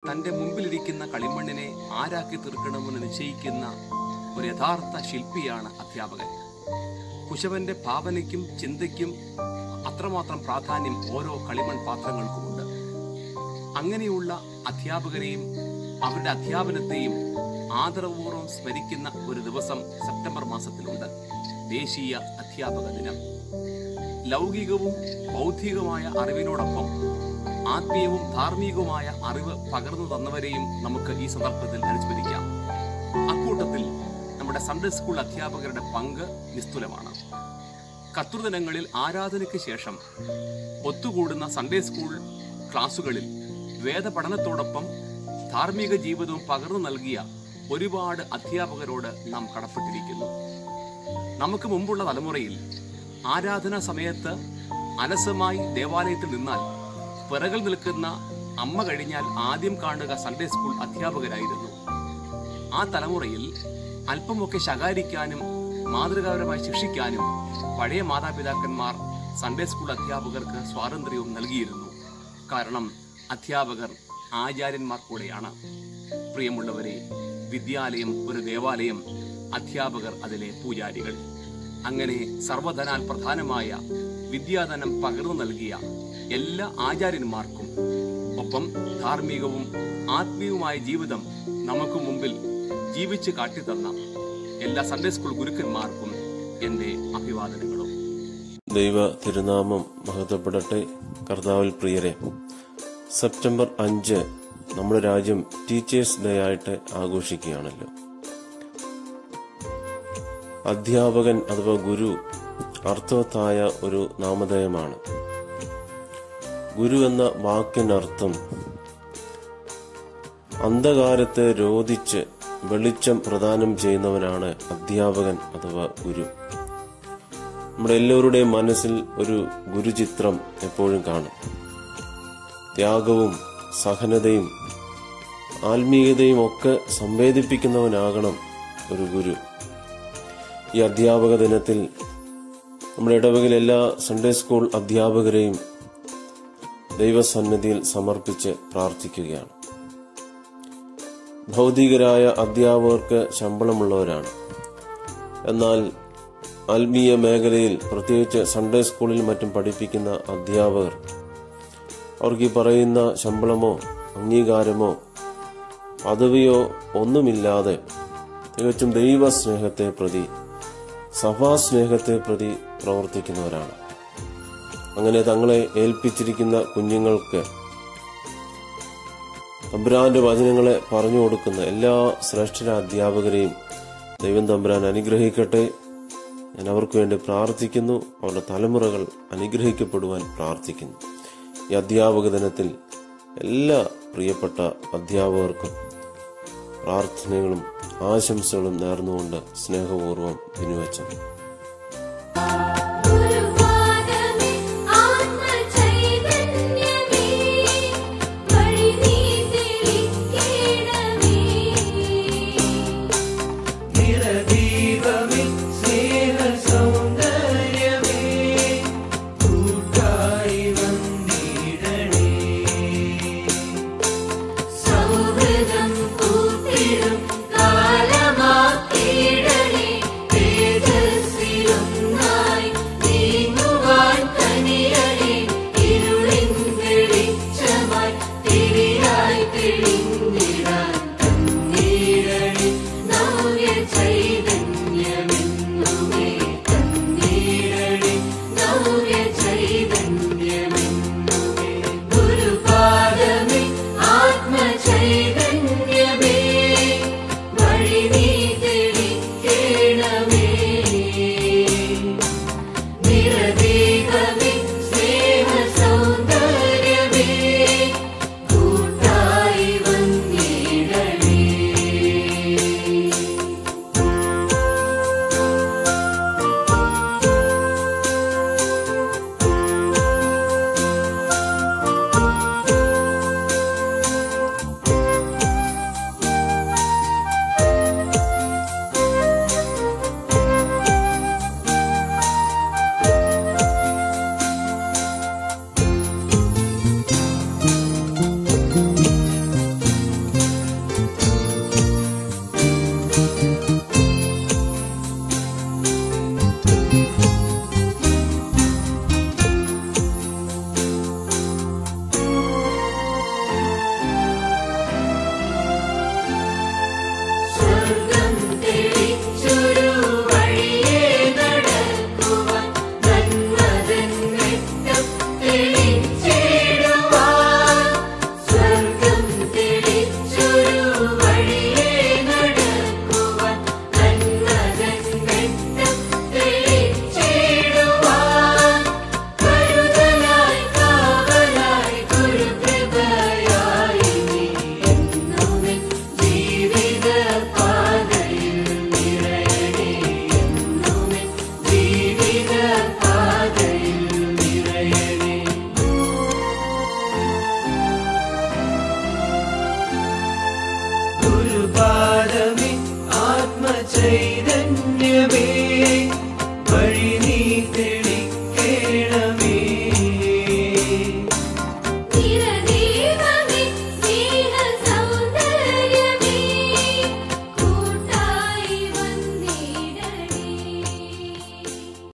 തന്റെ മുമ്പിലിരിക്കുന്ന കളിമണ്ണിനെ ആരാക്കി തീർക്കണമെന്ന് നിശ്ചയിക്കുന്ന ഒരു യഥാർത്ഥ ശില്പിയാണ് അധ്യാപകൻ കുശവന്റെ ഭാവനയ്ക്കും ചിന്തയ്ക്കും അത്രമാത്രം പ്രാധാന്യം ഓരോ കളിമൺ പാത്രങ്ങൾക്കുമുണ്ട് അങ്ങനെയുള്ള അധ്യാപകരെയും അവരുടെ അധ്യാപനത്തെയും ആദരപൂർവ്വം സ്മരിക്കുന്ന ഒരു ദിവസം സെപ്റ്റംബർ മാസത്തിലുണ്ട് ദേശീയ അധ്യാപക ദിനം ലൗകികവും ബൗദ്ധികമായ അറിവിനോടൊപ്പം ആത്മീയവും ധാർമ്മികവുമായ അറിവ് പകർന്നു തന്നവരെയും നമുക്ക് ഈ സന്ദർഭത്തിൽ അനുസ്മരിക്കാം അക്കൂട്ടത്തിൽ നമ്മുടെ സൺഡേ സ്കൂൾ അധ്യാപകരുടെ പങ്ക് നിസ്തുലമാണ് കർത്തൃദിനങ്ങളിൽ ആരാധനയ്ക്ക് ശേഷം ഒത്തുകൂടുന്ന സൺഡേ സ്കൂൾ ക്ലാസുകളിൽ വേദപഠനത്തോടൊപ്പം ധാർമ്മിക ജീവിതവും പകർന്നു നൽകിയ ഒരുപാട് അധ്യാപകരോട് നാം കടപ്പെട്ടിരിക്കുന്നു നമുക്ക് മുമ്പുള്ള തലമുറയിൽ ആരാധനാ സമയത്ത് അലസമായി ദേവാലയത്തിൽ നിന്നാൽ പിറകിൽ നിൽക്കുന്ന അമ്മ കഴിഞ്ഞാൽ ആദ്യം കാണുക സൺഡേ സ്കൂൾ അധ്യാപകരായിരുന്നു ആ തലമുറയിൽ അല്പമൊക്കെ ശകാരിക്കാനും മാതൃകാപരമായി ശിക്ഷിക്കാനും പഴയ മാതാപിതാക്കന്മാർ സൺഡേ സ്കൂൾ അധ്യാപകർക്ക് സ്വാതന്ത്ര്യവും നൽകിയിരുന്നു കാരണം അധ്യാപകർ ആചാര്യന്മാർ കൂടെയാണ് പ്രിയമുള്ളവരെ വിദ്യാലയം ഒരു ദേവാലയം അധ്യാപകർ അതിലെ പൂജാരികൾ അങ്ങനെ സർവധനാൽ പ്രധാനമായ വിദ്യാധനം പകർന്നു നൽകിയ എല്ലാ ആചാര്യന്മാർക്കും ഒപ്പം ധാർമ്മികവും ആത്മീയവുമായ ജീവിതം നമുക്ക് മുമ്പിൽ ജീവിച്ച് കാട്ടിത്തന്ന എല്ലാ സൺഡേ സ്കൂൾ ഗുരുക്കന്മാർക്കും എൻ്റെ അഭിവാദനങ്ങളും ദൈവ തിരുനാമം മഹത്വപ്പെടട്ടെ കർത്താവിൽ പ്രിയരെ സെപ്റ്റംബർ അഞ്ച് നമ്മുടെ രാജ്യം ടീച്ചേഴ്സ് ഡേ ആയിട്ട് ആഘോഷിക്കുകയാണല്ലോ അധ്യാപകൻ അഥവാ ഗുരു അർത്ഥവത്തായ ഒരു നാമധേയമാണ് ഗുരു എന്ന വാക്കിനർത്ഥം അന്ധകാരത്തെ രോധിച്ച് വെളിച്ചം പ്രദാനം ചെയ്യുന്നവനാണ് അധ്യാപകൻ അഥവാ ഗുരു നമ്മുടെ എല്ലാവരുടെയും മനസ്സിൽ ഒരു ഗുരുചിത്രം എപ്പോഴും കാണും ത്യാഗവും സഹനതയും ആത്മീയതയും ഒക്കെ സംവേദിപ്പിക്കുന്നവനാകണം ഒരു ഗുരു ഈ അധ്യാപക ദിനത്തിൽ നമ്മുടെ ഇടവകയിൽ എല്ലാ സൺഡേ സ്കൂൾ അധ്യാപകരെയും ദൈവസന്നിധിയിൽ സമർപ്പിച്ച് പ്രാർത്ഥിക്കുകയാണ് ഭൗതികരായ അധ്യാപകർക്ക് ശമ്പളമുള്ളവരാണ് എന്നാൽ ആത്മീയ മേഖലയിൽ പ്രത്യേകിച്ച് സൺഡേ സ്കൂളിൽ മറ്റും പഠിപ്പിക്കുന്ന അധ്യാപകർ അവർക്ക് ഈ പറയുന്ന ശമ്പളമോ അംഗീകാരമോ പദവിയോ ഒന്നുമില്ലാതെ തികച്ചും ദൈവസ്നേഹത്തെ പ്രതി സഭാസ്നേഹത്തെ പ്രതി പ്രവർത്തിക്കുന്നവരാണ് അങ്ങനെ തങ്ങളെ ഏൽപ്പിച്ചിരിക്കുന്ന കുഞ്ഞുങ്ങൾക്ക് തമ്പുരാന്റെ വചനങ്ങളെ പറഞ്ഞു കൊടുക്കുന്ന എല്ലാ ശ്രേഷ്ഠ അധ്യാപകരെയും ദൈവം തമ്പുരാൻ അനുഗ്രഹിക്കട്ടെ ഞാൻ അവർക്ക് വേണ്ടി പ്രാർത്ഥിക്കുന്നു അവരുടെ തലമുറകൾ അനുഗ്രഹിക്കപ്പെടുവാൻ പ്രാർത്ഥിക്കുന്നു ഈ അധ്യാപക ദിനത്തിൽ എല്ലാ പ്രിയപ്പെട്ട അധ്യാപകർക്കും പ്രാർത്ഥനകളും ആശംസകളും നേർന്നുകൊണ്ട് സ്നേഹപൂർവ്വം ദിനുവച്ചു ഗുരുപാദമേ ആത്മചൈതന്യമേ വഴി നീ തെളിക്കേണമേ നിറദീപമേ സ്നേഹ സൗന്ദര്യമേ കൂട്ടായി വന്നിടണേ സൗഹൃദം കൂട്ടിടും കാലമാക്കിയിടണേ തേജസ്സിലൊന്നായി നീങ്ങുവാൻ കനിയണേ ഇരുളിൻ വെളിച്ചമായി തിരിയായി തെളിഞ്ഞിടാൻ തന്നീടണേ നവ്യ ചൈതന്യമെന്നുമേ തന്നീടണേ നവ്യ ചൈതന്യമെന്നുമേ ഗുരുപാദമേ ആത്മചൈതന്യമേ വഴി നീ തെളിക്കേണമേ നിറദീപമേ സ്നേഹ സൗന്ദര്യമേ കൂട്ടായി വന്നിടണേ ആത്മചൈതന്യമേ